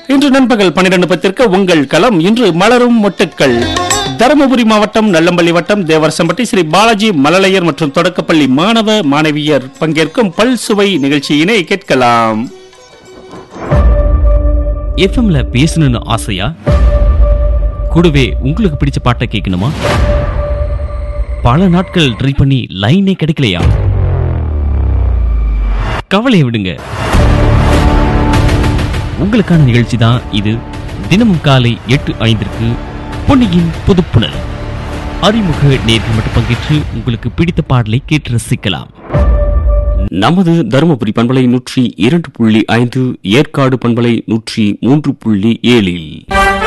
இன்று நண்பகல் பன்னிரண்டு பத்திற்கு உங்கள் களம் இன்று மலரும் மொட்டுக்கள் தருமபுரி மாவட்டம் நல்லம்பள்ளி வட்டம் தேவரசம்பட்டி ஸ்ரீ பாலாஜி மலலையர் மற்றும் தொடக்கப்பள்ளி மாணவ மாணவியர் பங்கேற்கும் பல் சுவை நிகழ்ச்சியினை கேட்கலாம் எஃப்எம்ல பேசணும்னு ஆசையா கூடவே உங்களுக்கு பிடிச்ச பாட்டை கேட்கணுமா பல நாட்கள் ட்ரை பண்ணி லைனே கிடைக்கலையா கவலையை விடுங்க உங்களுக்கான நிகழ்ச்சி தான் இது தினமும் காலை எட்டு ஐந்திற்கு பொன்னியின் புதுப்புணல் அறிமுக நேர்கள் மட்டும் பங்கேற்று உங்களுக்கு பிடித்த பாடலை கேட்டு ரசிக்கலாம் நமது தருமபுரி பண்பலை நூற்றி இரண்டு புள்ளி ஐந்து ஏற்காடு பண்பலை நூற்றி மூன்று புள்ளி ஏழில்